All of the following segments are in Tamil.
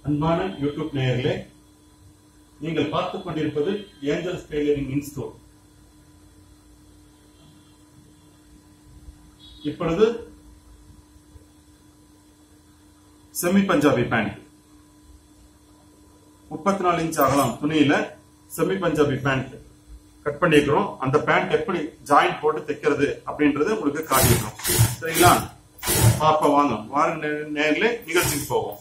அன்பான யூடியூப் நேயர்களே நீங்கள் பார்த்துக் கொண்டிருப்பது ஏஞ்சல்ஸ் டெய்லரிங் இன்ஸ்டோர் இப்பொழுது செமி பஞ்சாபி பேண்ட் முப்பத்தி நாலு இன்ச் அகலம் துணியில செமி பஞ்சாபி பேண்ட் கட் பண்ணிக்கிறோம் அந்த பேண்ட் எப்படி ஜாயின் போட்டு தைக்கிறது அப்படின்றத உங்களுக்கு காட்டிக்கிறோம் சரிங்களா பாப்பா வாங்க வாங்க நே- நேர்ல நிகழ்ச்சிக்கு போவோம்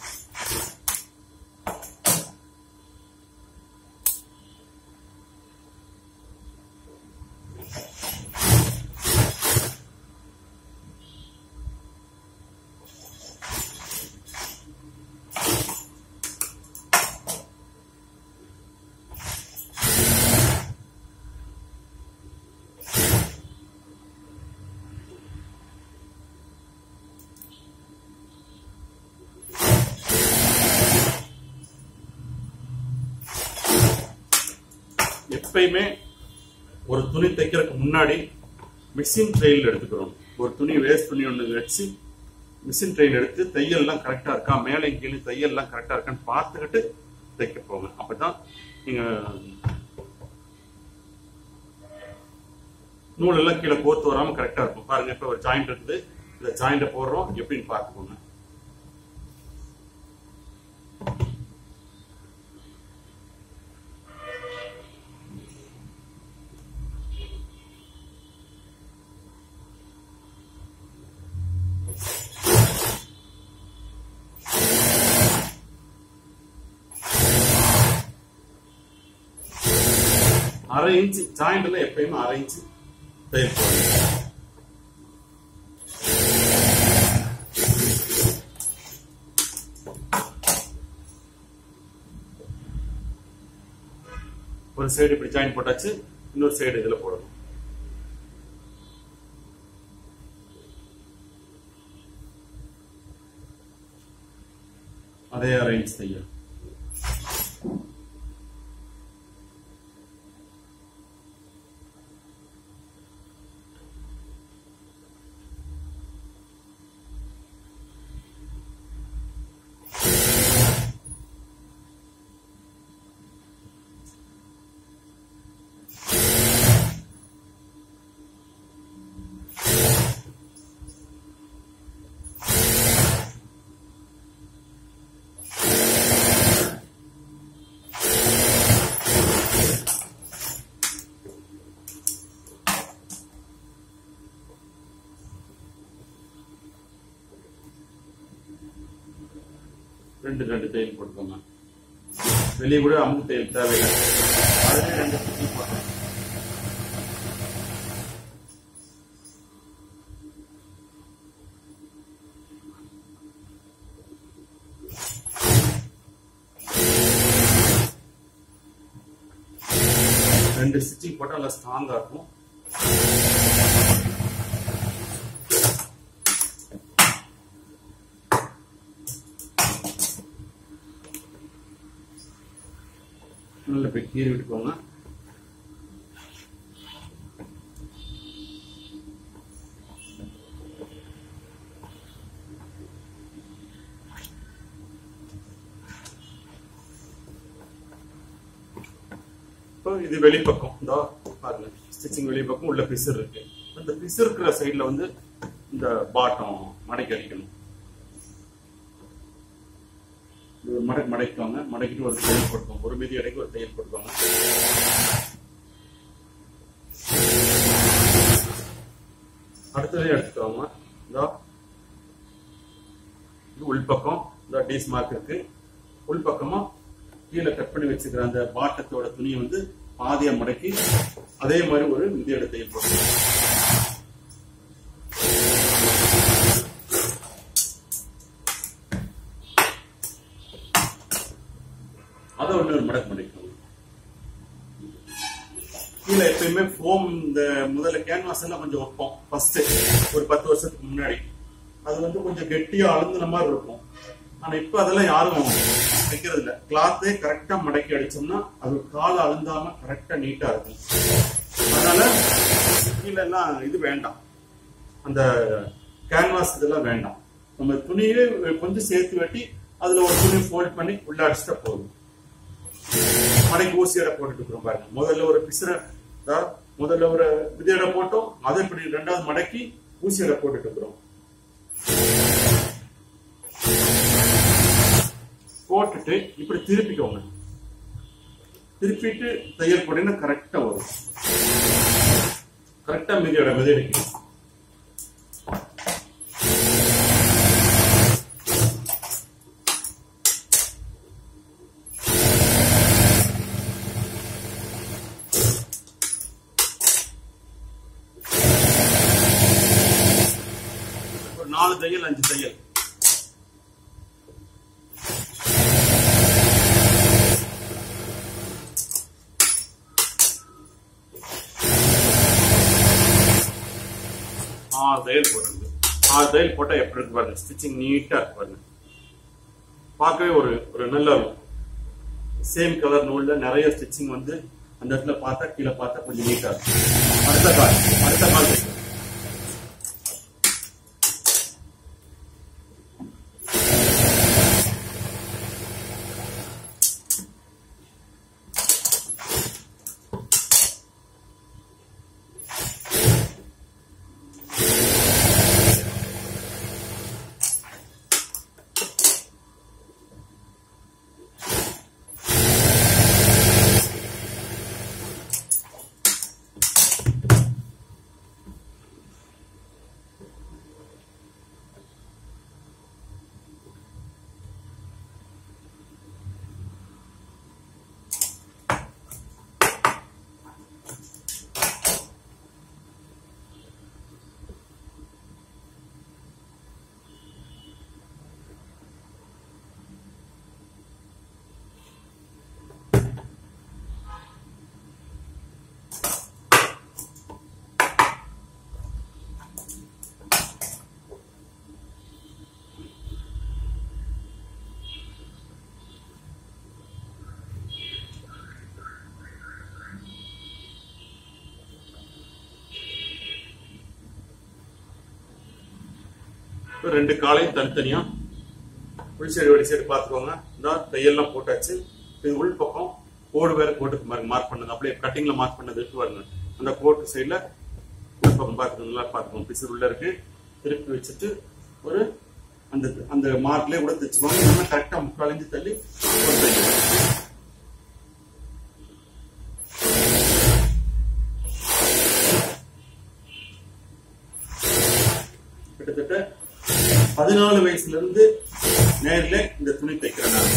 எப்பயுமே ஒரு துணி தைக்கிறதுக்கு முன்னாடி மிஷின் ட்ரெயில் எடுத்துக்கிறோம் ஒரு துணி வேஸ்ட் துணி ஒன்று வச்சு மிஷின் ட்ரெயில் எடுத்து தையல்லாம் கரெக்டா இருக்கா மேலே கீழே தையல்லாம் கரெக்டா இருக்கான்னு பார்த்துக்கிட்டு தைக்க போங்க அப்பதான் நீங்க நூல் எல்லாம் கீழே கோர்த்து வராம கரெக்டா இருக்கும் பாருங்க இப்ப ஒரு ஜாயிண்ட் இருக்குது இந்த ஜாயிண்ட போடுறோம் எப்படின்னு பார்த்துக்கோங்க அரை இன்ச்சு ஜாயிண்ட்ல எப்பயுமே அரை இன்ச்சு தையல் போடணும் ஒரு சைடு இப்படி ஜாயின் போட்டாச்சு இன்னொரு சைடு இதுல போடணும் அதே அரை இன்ச் தையல் ரெண்டு ரெண்டு தையல் போட்டுக்கோங்க வெளியே கூட அமுக்கு தையல் தேவையில்லை அதுல ரெண்டு சுத்தி போட்டேன் ரெண்டு ஸ்டிச்சிங் போட்டா நல்லா ஸ்ட்ராங்கா இருக்கும் நல்ல போய் கீறி விட்டுக்கோங்க இப்போ இது வெளிப்பக்கம் இந்த பாருங்க ஸ்டிச்சிங் வெளிப்பக்கம் உள்ள பிசர் இருக்கு அந்த பிசர் இருக்கிற சைடுல வந்து இந்த பாட்டம் மடக்கி அடிக்கணும் இது மடை மடைக்குவாங்க மடக்கிட்டு ஒரு தையல் போட்டுக்கோங்க ஒரு மீதி அடைக்கு ஒரு தையல் போட்டுக்கோங்க அடுத்ததே எடுத்துக்கோங்க இதோ இது உள்பக்கம் இந்த டீஸ் மார்க் இருக்கு உள்பக்கமா கீழே கட் பண்ணி வச்சுக்கிற அந்த பாட்டத்தோட துணியை வந்து பாதியா மடக்கி அதே மாதிரி ஒரு மிதியோட தையல் போட்டுக்கோங்க அதை ஒண்ணு ஒரு மடக்கு மடிக்கணும் கீழே எப்பயுமே ஃபோம் இந்த முதல்ல கேன்வாஸ் எல்லாம் கொஞ்சம் வைப்போம் ஃபர்ஸ்ட் ஒரு பத்து வருஷத்துக்கு முன்னாடி அது வந்து கொஞ்சம் கெட்டியா அழுந்தின மாதிரி இருக்கும் ஆனா இப்ப அதெல்லாம் யாரும் வைக்கிறது இல்ல கிளாத்தே கரெக்டா மடக்கி அடிச்சோம்னா அது கால் அழுந்தாம கரெக்டா நீட்டா இருக்கும் அதனால கீழே எல்லாம் இது வேண்டாம் அந்த கேன்வாஸ் இதெல்லாம் வேண்டாம் நம்ம துணியே கொஞ்சம் சேர்த்து வெட்டி அதுல ஒரு துணி ஃபோல்ட் பண்ணி உள்ள அடிச்சுட்டா போதும் மடக்கி ஊசியடை போட்டுட்டு இருக்கிறோம் பாருங்க முதல்ல ஒரு பிசுற அதாவது முதல்ல ஒரு விதையடை போட்டோம் அதை இப்படி ரெண்டாவது மடக்கி ஊசியடை போட்டுட்டு இருக்கிறோம் போட்டுட்டு இப்படி திருப்பிக்கோங்க திருப்பிட்டு தையல் போட்டீங்கன்னா கரெக்டா வரும் கரெக்டா மிதியோட மிதியடிக்கும் ஒரு நாலு தையல் அஞ்சு தையல் ஆறு தையல் போட்டிருக்கு ஆறு தையல் போட்டா எப்படி இருக்கு பாருங்க ஸ்டிச்சிங் நீட்டா இருக்கு பாருங்க பார்க்கவே ஒரு ஒரு நல்ல சேம் கலர் நூல்ல நிறைய ஸ்டிச்சிங் வந்து அந்த இடத்துல பார்த்தா கீழே பார்த்தா கொஞ்சம் நீட்டா இருக்கும் அடுத்த கால் அடுத்த கால் தைக்கணும். இப்ப ரெண்டு காலையும் தனித்தனியா உள் சைடு வெளி சைடு பாத்துக்கோங்க இந்த தையல்லாம் போட்டாச்சு இது உள் பக்கம் கோடு வேற கோட்டு மார்க் பண்ணது அப்படியே கட்டிங்ல மார்க் பண்ணது இருக்கு பாருங்க அந்த கோட்டு சைடுல உள் பக்கம் பாத்துக்கோங்க நல்லா பாத்துக்கோங்க பிசு உள்ள இருக்கு திருப்பி வச்சுட்டு ஒரு அந்த அந்த மார்க்லயே கூட தைச்சுக்கோங்க இல்லைன்னா கரெக்டா முக்கால் இன்ச்சு தள்ளி ஒரு தையல். கிட்டத்தட்ட பதினாலு வயசுல இருந்து நேர்ல இந்த துணி தைக்கிறேன் நான்.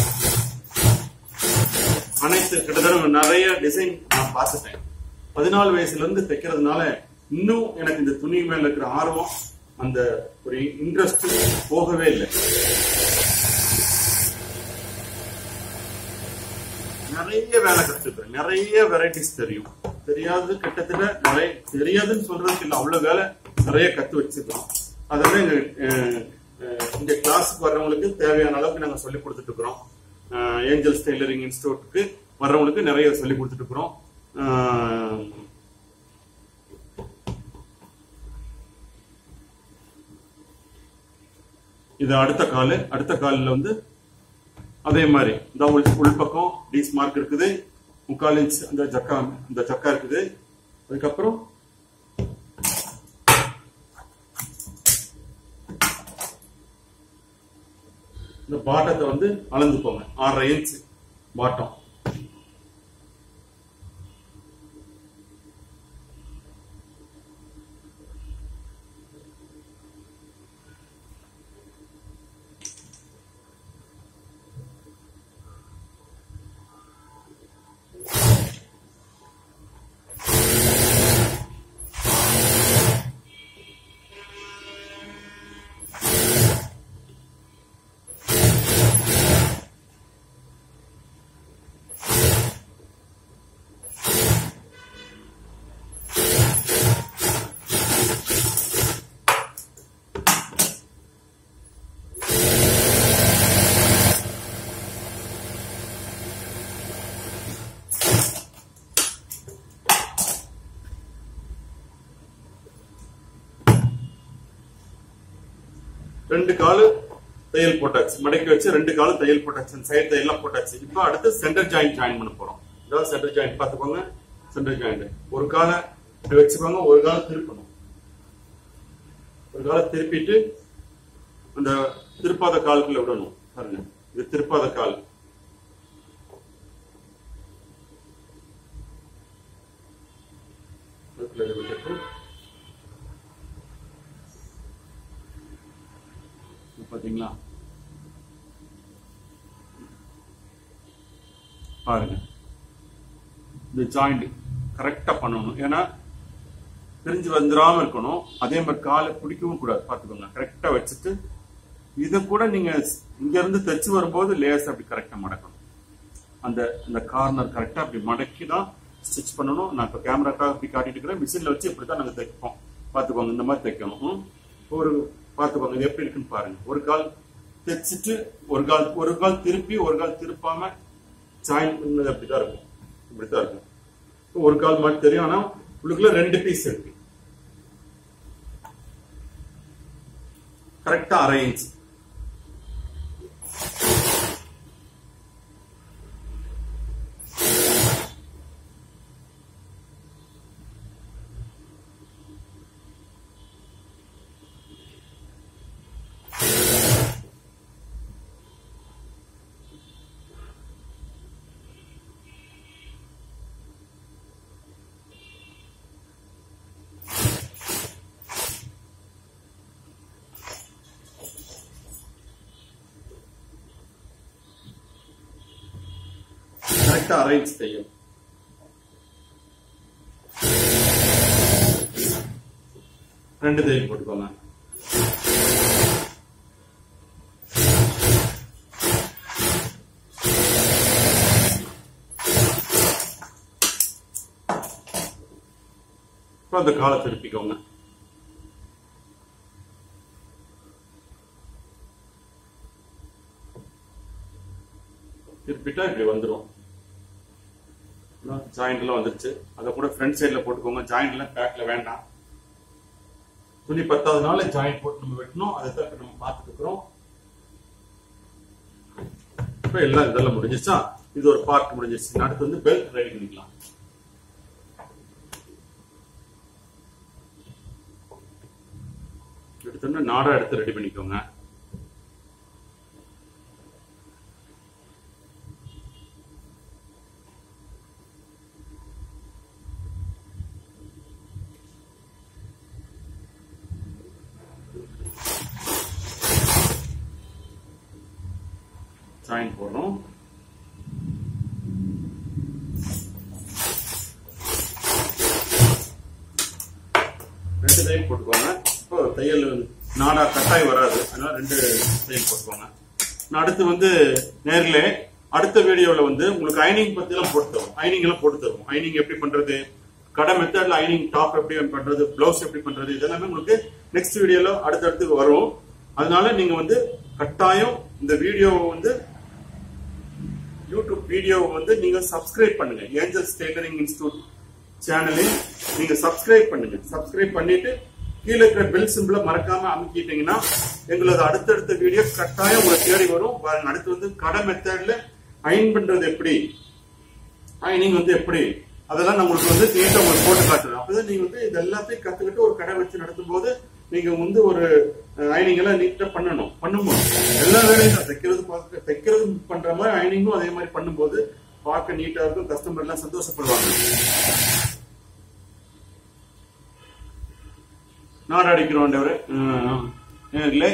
அனைத்து கிட்டத்தட்ட நிறைய டிசைன் நான் பார்த்துட்டேன் பதினாலு வயசுல இருந்து தைக்கிறதுனால இன்னும் எனக்கு இந்த துணி மேல இருக்கிற ஆர்வம் அந்த ஒரு இன்ட்ரெஸ்ட் போகவே இல்லை நிறைய வேலை கத்துக்கிறேன் நிறைய வெரைட்டிஸ் தெரியும் தெரியாது கிட்டத்தட்ட நிறைய தெரியாதுன்னு சொல்றதுக்கு இல்லை அவ்வளவு வேலை நிறைய கத்து வச்சிருக்கோம் அதெல்லாம் எங்க அஹ், அஹ், இந்த கிளாஸுக்கு வர்றவங்களுக்கு தேவையான அளவுக்கு நாங்க சொல்லி கொடுத்துட்டு இருக்கிறோம் ஏஞ்சல்ஸ் டெய்லரிங் இன்ஸ்டியூட்டுக்கு வர்றவங்களுக்கு நிறைய சொல்லி கொடுத்துட்டு இருக்கிறோம் அஹ், இது அடுத்த கால் அடுத்த காலில் வந்து அதே மாதிரி இந்த உள் உள்பக்கம் டீஸ் மார்க் இருக்குது முக்கால் இன்ச் அந்த ஜக்கா அந்த ஜக்கா இருக்குது அதுக்கப்புறம் இந்த பாட்டத்தை வந்து அளந்துக்கோங்க ஆறரை இன்ச் பாட்டம் ரெண்டு காலு தையல் போட்டாச்சு மடக்கி வச்சு ரெண்டு காலும் தையல் போட்டாச்சு சைடு தையல்லாம் போட்டாச்சு இப்போ அடுத்து சென்டர் ஜாயிண்ட் ஜாயின் பண்ண போறோம் இதாவது சென்டர் ஜாயிண்ட் பார்த்துக்கோங்க சென்டர் ஜாயிண்ட் ஒரு காலை இப்படி வச்சுக்கோங்க ஒரு காலை திருப்பணும் ஒரு காலை திருப்பிட்டு அந்த திருப்பாத காலுக்குள்ள விடணும் பாருங்க இது திருப்பாத கால் அதுக்குள்ள இதை விட்டுட்டு இது பாத்தீங்களா பாருங்க இந்த ஜாயிண்ட் கரெக்டா பண்ணணும் ஏன்னா பிரிஞ்சு வந்துடாம இருக்கணும் அதே மாதிரி காலை பிடிக்கவும் கூடாது பாத்துக்கோங்க கரெக்டா வச்சுட்டு இதை கூட நீங்க இங்க இருந்து தைச்சு வரும்போது லேஸ் அப்படி கரெக்டா மடக்கணும் அந்த அந்த கார்னர் கரெக்டா அப்படி மடக்கி தான் ஸ்டிச் பண்ணணும் நான் இப்போ கேமராக்காக இப்படி காட்டிட்டு இருக்கிறேன் மிஷின்ல வச்சு இப்படி தான் நாங்க தைப்போம் பாத்துக்கோங்க இந்த மாதிரி தைக்கணும் ம். ஒரு பாத்துக்கோங்க இது எப்படி இருக்குன்னு பாருங்க ஒரு கால் தைச்சிட்டு ஒரு கால் ஒரு கால் திருப்பி ஒரு கால் திருப்பாம ஜாயின் பண்ணது அப்படிதான் இருக்கும் இப்படித்தான் இருக்கும் இப்போ ஒரு கால் மட்டும் தெரியும் ஆனா உள்ளுக்குள்ள ரெண்டு பீஸ் இருக்கு கரெக்டா அரை இன்ச் கரெக்டா அரை இன்ச் தெரியும் ரெண்டு தையல் போட்டுக்கோங்க இப்போ அந்த காலை திருப்பிக்கோங்க திருப்பிட்டா இப்படி வந்துடும் ஜாயிண்ட்லாம் வந்துருச்சு அதை கூட ஃப்ரண்ட் சைடில் போட்டுக்கோங்க ஜாயிண்ட்லாம் பேக்ல வேண்டாம் துணி பத்தாவது நாள் ஜாயிண்ட் போட்டு நம்ம வெட்டணும் அதை தான் இப்ப நம்ம பார்த்துட்டு இருக்கிறோம் இப்போ எல்லாம் இதெல்லாம் முடிஞ்சிருச்சா இது ஒரு பார்ட் முடிஞ்சிருச்சு அடுத்து வந்து பெல்ட் ரெடி பண்ணிக்கலாம் எடுத்தோன்னா நாடா எடுத்து ரெடி பண்ணிக்கோங்க ஜாயின் போடுறோம் ரெண்டு தையல் போட்டுக்கோங்க இப்போ தையல் நாடா கட்டாய் வராது அதனால ரெண்டு தையல் போட்டுக்கோங்க நான் அடுத்து வந்து நேரிலே அடுத்த வீடியோல வந்து உங்களுக்கு ஐனிங் பத்தி எல்லாம் போட்டு தரும் ஐனிங் எல்லாம் போட்டு தரும் ஐனிங் எப்படி பண்றது கடை மெத்தட்ல ஐனிங் டாப் எப்படி பண்றது பிளவுஸ் எப்படி பண்றது இதெல்லாமே உங்களுக்கு நெக்ஸ்ட் வீடியோல அடுத்தடுத்து வரும் அதனால நீங்க வந்து கட்டாயம் இந்த வீடியோவை வந்து யூடியூப் வீடியோவை வந்து நீங்க சப்ஸ்கிரைப் பண்ணுங்க ஏஞ்சல்ஸ் டெய்லரிங் இன்ஸ்டியூட் சேனலில் நீங்க சப்ஸ்கிரைப் பண்ணுங்க சப்ஸ்கிரைப் பண்ணிட்டு கீழே இருக்கிற பெல் சிம்பிள மறக்காம அமுக்கிட்டீங்கன்னா எங்களது அடுத்தடுத்த வீடியோ கட்டாயம் உங்களை தேடி வரும் பாருங்க அடுத்து வந்து கடை மெத்தட்ல அயன் பண்றது எப்படி அயனிங் வந்து எப்படி அதெல்லாம் நான் உங்களுக்கு வந்து நீட்டா உங்களுக்கு போட்டு காட்டுறேன் அப்பதான் நீங்க வந்து இது எல்லாத்தையும் கத்துக்கிட்டு ஒரு கடை வச்சு நடத்தும் போது நீங்க வந்து ஒரு அயனிங் எல்லாம் நீட்டா பண்ணணும் பண்ணும்போது எல்லா வேலையும் தான் தைக்கிறது பார்க்க தைக்கிறது பண்ற மாதிரி அயனிங்கும் அதே மாதிரி பண்ணும்போது பார்க்க நீட்டா இருக்கும் கஸ்டமர் எல்லாம் சந்தோஷப்படுவாங்க நாடு அடிக்கிறோம் இல்லை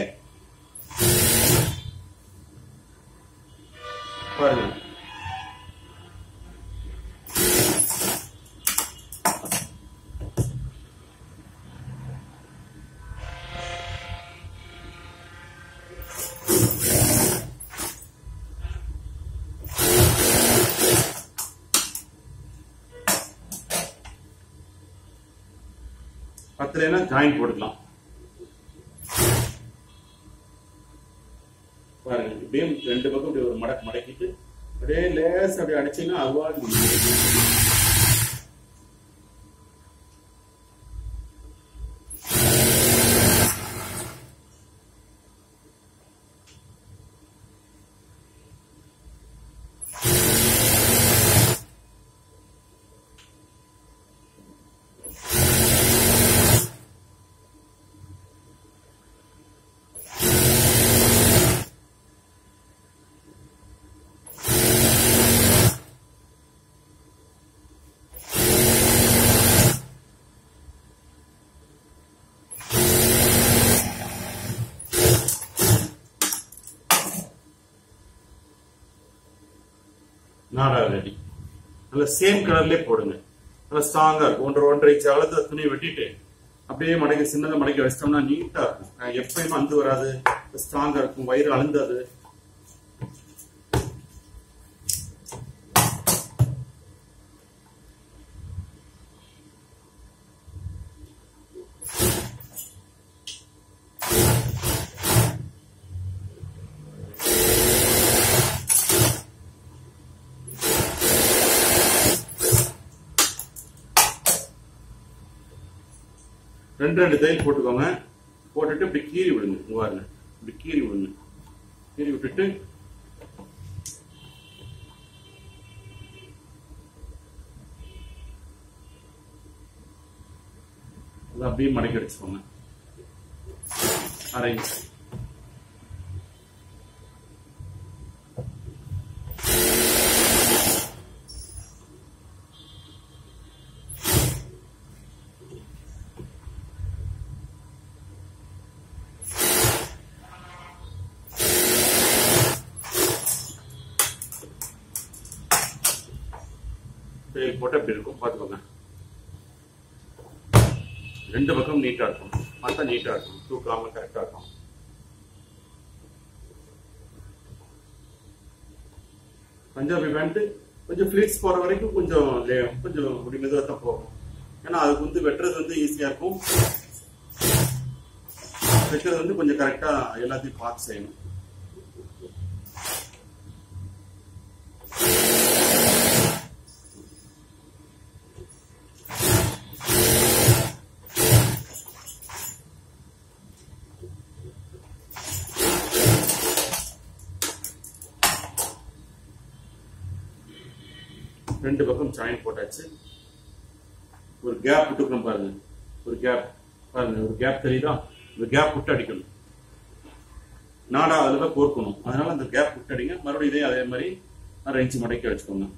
பாருங்க பத்துலனா ஜாயின் போட்டுக்கலாம் பாருங்க இப்படியே ரெண்டு பக்கம் இப்படி ஒரு மடக்கு மடக்கிட்டு அப்படியே லேஸ் அப்படி அடிச்சீங்கன்னா அதுவா நாடா ரெடி நல்ல சேம் கலர்லயே போடுங்க நல்லா ஸ்ட்ராங்கா இருக்கும் ஒன்றரை ஒன்றரை இன்ச்சு அகலத்துல துணியை வெட்டிட்டு அப்படியே மடக்கி சின்னதா மடக்கி வச்சிட்டோம்னா நீட்டா இருக்கும் அஹ் எப்பயுமே அந்து வராது ஸ்ட்ராங்கா இருக்கும் வயிறு அழுந்தாது ரெண்டு ரெண்டு தையல் போட்டுக்கோங்க போட்டுட்டு இப்படி கீறி விடுங்க இங்க பாருங்க இப்படி கீறி விடுங்க கீறி விட்டுட்டு அதை அப்படியே மடக்கி அடிச்சுக்கோங்க அரை இன்ச் தையல் போட்டு அப்படி இருக்கும் பார்த்துக்கோங்க ரெண்டு பக்கம் நீட்டா இருக்கும் மத்த நீட்டா இருக்கும் தூக்காம கரெக்டா இருக்கும் பஞ்சாபி பேண்ட் கொஞ்சம் ஃபிளிட்ஸ் போற வரைக்கும் கொஞ்சம் லே- கொஞ்சம் அப்படி மெதுவாக தான் போகும் ஏன்னா அதுக்கு வந்து வெட்டுறது வந்து ஈஸியா இருக்கும் வெட்டுறது வந்து கொஞ்சம் கரெக்டா எல்லாத்தையும் பார்த்து செய்யணும் ரெண்டு பக்கம் ஜாயின் போட்டாச்சு ஒரு கேப் விட்டுக்கணும் பாருங்க ஒரு கேப் பாருங்க ஒரு கேப் தெரியுதா இந்த கேப் விட்டு அடிக்கணும் நாடா அதுல கோர்க்கணும் அதனால அந்த கேப் விட்டு அடிங்க மறுபடியும் இதே அதே மாதிரி அரை இன்ச்சு மடக்கி வச்சுக்கோங்க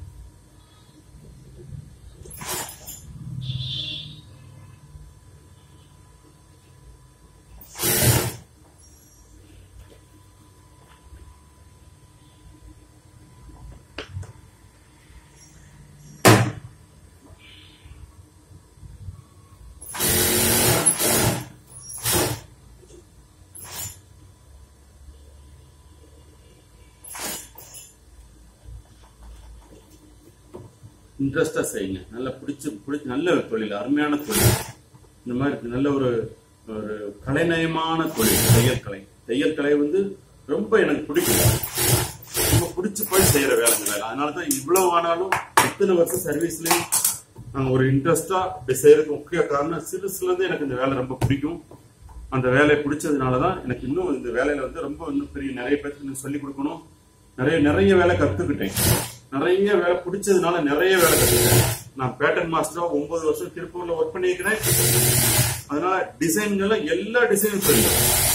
இன்ட்ரெஸ்டா செய்யுங்க நல்லா பிடிச்சு பிடிச்சி நல்ல தொழில் அருமையான தொழில் இந்த மாதிரி இருக்கு. நல்ல ஒரு ஒரு கலைநயமான தொழில் தையல் கலை தையல் கலை வந்து ரொம்ப எனக்கு பிடிக்கும் ரொம்ப பிடிச்சு போய் செய்யற வேலை இந்த வேலை அதனால தான் இவ்வளவு ஆனாலும் இத்தனை வருஷம் சர்வீஸ்லயும் நாங்க ஒரு இன்ட்ரெஸ்டா இப்படி செய்யறதுக்கு முக்கிய காரணம் சிறுசுல இருந்து எனக்கு இந்த வேலை ரொம்ப பிடிக்கும் அந்த வேலையை பிடிச்சதுனாலதான் எனக்கு இன்னும் இந்த வேலையில வந்து ரொம்ப இன்னும் பெரிய நிறைய பேருக்கு இன்னும் சொல்லிக் கொடுக்கணும் நிறைய நிறைய வேலை கத்துக்கிட்டேன் நிறைய வேலை பிடிச்சதுனால நிறைய வேலை கத்துக்கிட்டேன் நான் பேட்டர்ன் மாஸ்டரா ஒன்பது வருஷம் திருப்பூர்ல ஒர்க் பண்ணியிருக்கிறேன் அதனால டிசைன்கள் எல்லா டிசைனும் தெரியும்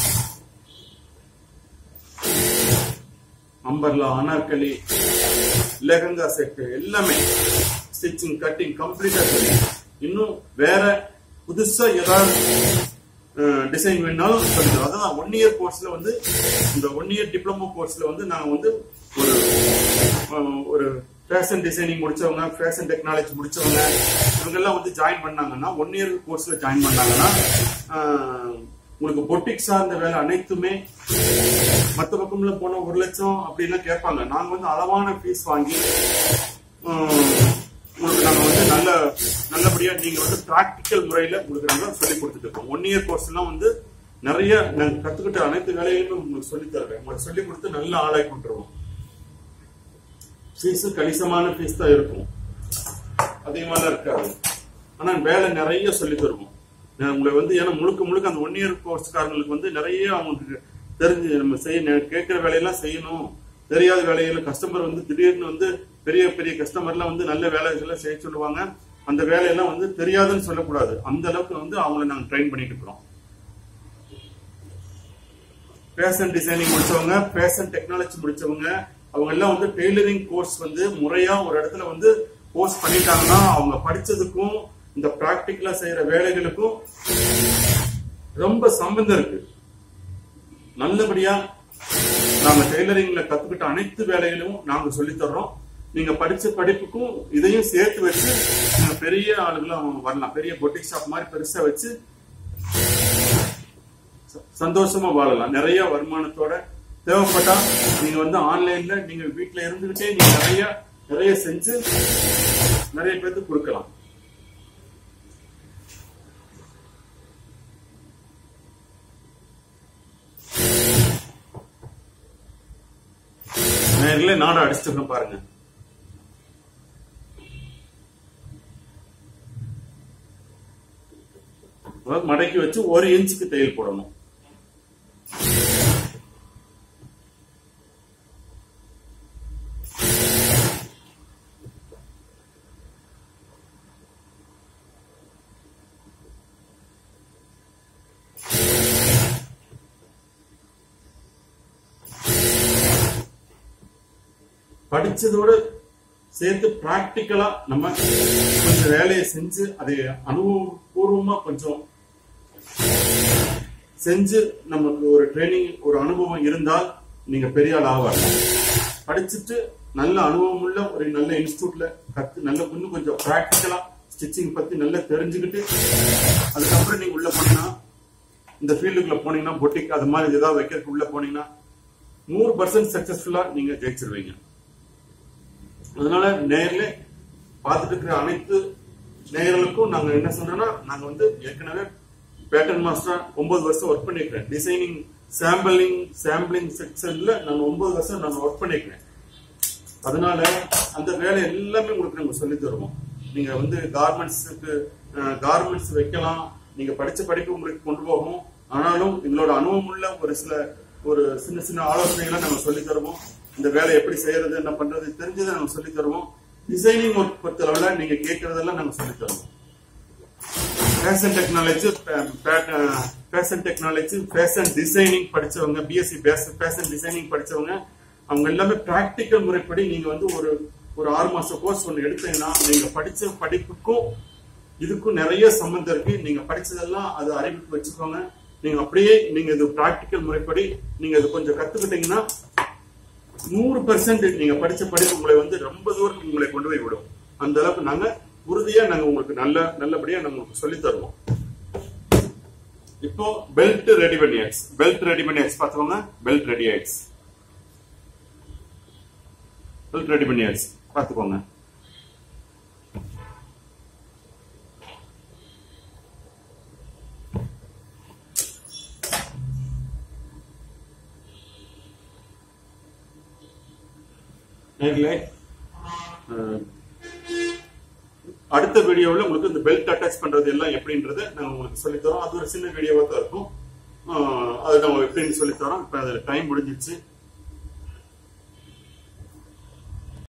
அம்பர்லா அனார்கலி லெஹங்கா செட் எல்லாமே ஸ்டிச்சிங் கட்டிங் கம்ப்ளீட்டா தெரியும் இன்னும் வேற புதுசா ஏதாவது டிசைன் வேணாலும் சொல்லிடுறோம் அதான் ஒன் இயர் கோர்ஸ்ல வந்து இந்த ஒன் இயர் டிப்ளமோ கோர்ஸ்ல வந்து நாங்க வந்து ஒரு அஹ், ஒரு ஃபேஷன் டிசைனிங் முடிச்சவங்க ஃபேஷன் டெக்னாலஜி முடிச்சவங்க இவங்க எல்லாம் வந்து ஜாயின் பண்ணாங்கன்னா ஒன் இயர் கோர்ஸ்ல ஜாயின் பண்ணாங்கன்னா அஹ், உங்களுக்கு பொட்டிக் சார்ந்த வேலை அனைத்துமே மத்த பக்கம்ல போனா ஒரு லட்சம் அப்படிலாம் கேட்பாங்க நாங்க வந்து அளவான ஃபீஸ் வாங்கி உம், உங்களுக்கு நாங்க வந்து நல்ல நல்லபடியா நீங்க வந்து பிராக்டிக்கல் முறையில உங்களுக்கு நாங்க சொல்லி கொடுத்துட்டு இருக்கோம் ஒன் இயர் கோர்ஸ் எல்லாம் வந்து நிறைய நாங்க கத்துக்கிட்ட அனைத்து வேலைகளும் உங்களுக்கு சொல்லி தருவேன் உங்களுக்கு சொல்லி கொடுத்து நல்ல ஆளாக்கி விட்டுருவோம் ஃபீஸ் கணிசமான ஃபீஸ் தான் இருக்கும் அதிகமாலாம் இருக்காது ஆனா வேலை நிறைய சொல்லி தருவோம் நான் உங்களை வந்து ஏன்னா முழுக்க முழுக்க அந்த ஒன் இயர் கோர்ஸ்காரங்களுக்கு வந்து நிறைய அவங்களுக்கு தெரிஞ்சு நம்ம செய்ய கேட்கிற வேலையெல்லாம் செய்யணும் தெரியாத வேலைகளை கஸ்டமர் வந்து திடீர்னு வந்து பெரிய பெரிய கஸ்டமர்லாம் வந்து நல்ல வேலைகளை செய்ய சொல்லுவாங்க அந்த வேலையெல்லாம் வந்து தெரியாதுன்னு சொல்லக்கூடாது அந்த அளவுக்கு வந்து அவங்கள நாங்க ட்ரெயின் பண்ணிட்டு இருக்கிறோம் ஃபேஷன் டிசைனிங் முடிச்சவங்க ஃபேஷன் டெக்னாலஜி முடிச்சவங்க அவங்க எல்லாம் வந்து டெய்லரிங் கோர்ஸ் வந்து முறையா ஒரு இடத்துல வந்து கோர்ஸ் பண்ணிட்டாங்கன்னா அவங்க படிச்சதுக்கும் இந்த பிராக்டிக்கலா செய்யற வேலைகளுக்கும் ரொம்ப சம்பந்தம் இருக்கு நல்லபடியா நாங்க டெய்லரிங்ல கத்துக்கிட்ட அனைத்து வேலைகளும் நாங்க சொல்லித் தர்றோம் நீங்க படிச்ச படிப்புக்கும் இதையும் சேர்த்து வச்சு நீங்க பெரிய ஆளுகளும் வரலாம் பெரிய பொட்டிக் ஷாப் மாதிரி பெருசா வச்சு ச- சந்தோஷமா வாழலாம் நிறைய வருமானத்தோட தேவைப்பட்டா நீங்க வந்து ஆன்லைன்ல நீங்க வீட்ல இருந்துகிட்டே நீங்க நிறைய நிறைய செஞ்சு நிறைய பேருக்கு கொடுக்கலாம் நேரில் நாடை அடிச்சுட்டு பாருங்க அதாவது மடக்கி வச்சு ஒரு இன்ச்சுக்கு தையல் போடணும் படிச்சதோட சேர்த்து பிராக்டிக்கலா நம்ம கொஞ்சம் வேலையை செஞ்சு அதை அனுபவபூர்வமா கொஞ்சம் செஞ்சு நமக்கு ஒரு ட்ரைனிங் ஒரு அனுபவம் இருந்தால் நீங்க பெரிய ஆள் ஆவாங்க படிச்சுட்டு நல்ல அனுபவம் உள்ள ஒரு நல்ல இன்ஸ்டியூட்ல கத்து நல்ல இன்னும் கொஞ்சம் பிராக்டிக்கலா ஸ்டிச்சிங் பத்தி நல்லா தெரிஞ்சுக்கிட்டு அதுக்கப்புறம் நீங்க உள்ள போனீங்கன்னா இந்த ஃபீல்டுக்குள்ள போனீங்கன்னா பொட்டிக் அது மாதிரி ஏதாவது வைக்கிறதுக்கு உள்ள போனீங்கன்னா நூறு பர்சன்ட் சக்சஸ்ஃபுல்லா நீங்க ஜெயிச்சிருவீங்க அதனால நேர்ல பார்த்துட்டு இருக்கிற அனைத்து நேயர்களுக்கும் நாங்க என்ன சொல்றோம்னா நாங்க வந்து ஏற்கனவே பேட்டர்ன் மாஸ்டரா ஒன்பது வருஷம் ஒர்க் பண்ணிருக்கேன் டிசைனிங் சாம்பிளிங் சாம்பிளிங் செக்ஷன்ல நான் ஒன்பது வருஷம் நான் ஒர்க் பண்ணிருக்கேன் அதனால அந்த வேலை எல்லாமே உங்களுக்கு நாங்க சொல்லி தருவோம் நீங்க வந்து கார்மெண்ட்ஸுக்கு கார்மெண்ட்ஸ் வைக்கலாம் நீங்க படிச்ச படிப்பு உங்களுக்கு கொண்டு போகும் ஆனாலும் எங்களோட அனுபவம் உள்ள ஒரு சில ஒரு சின்ன சின்ன ஆலோசனைகளை நாங்க சொல்லி தருவோம் இந்த வேலை எப்படி செய்யறது என்ன பண்றது தெரிஞ்சதை நாங்க சொல்லி தருவோம் டிசைனிங் ஒர்க் பொறுத்தளவுல நீங்க கேட்கறதெல்லாம் நாங்க சொல்லி தருவோம் fashion technology fashion technology fashion designing படிச்சவங்க பிஎஸ்சி ஃபேஷன் டிசைனிங் படிச்சவங்க அவங்க எல்லாமே பிராக்டிக்கல் முறைப்படி நீங்க வந்து ஒரு ஒரு ஆறு மாச கோர்ஸ் ஒன்று எடுத்தீங்கன்னா நீங்க படிச்ச படிப்புக்கும் இதுக்கும் நிறைய சம்மந்தம் இருக்கு நீங்க படிச்சதெல்லாம் அது அறிவிப்பு வச்சுக்கோங்க நீங்க அப்படியே நீங்க இது பிராக்டிக்கல் முறைப்படி நீங்க இது கொஞ்சம் கத்துக்கிட்டீங்கன்னா நூறு பெர்சன்ட் நீங்க படிச்ச படிப்பு உங்களை வந்து ரொம்ப தூரம் உங்களை கொண்டு போய் விடும் அந்த அளவுக்கு நாங்க உறுதியா நாங்க உங்களுக்கு நல்ல நல்லபடியா நாங்க உங்களுக்கு சொல்லி தருவோம் இப்போ பெல்ட் ரெடி பண்ணியாச்சு பெல்ட் ரெடி பண்ணியாச்சு பாத்துக்கோங்க பெல்ட் ரெடி ஆயிடுச்சு பெல்ட் ரெடி பண்ணியாச்சு பாத்துக்கோங்க நேர்களே அஹ், அடுத்த வீடியோவில் உங்களுக்கு இந்த பெல்ட் அட்டாச் பண்றது எல்லாம் எப்படின்றத நாங்க உங்களுக்கு சொல்லித் தரோம் அது ஒரு சின்ன வீடியோவா தான் இருக்கும் அஹ், அது நம்ம எப்படின்னு சொல்லித் தரோம் இப்ப அதுல டைம் முடிஞ்சிருச்சு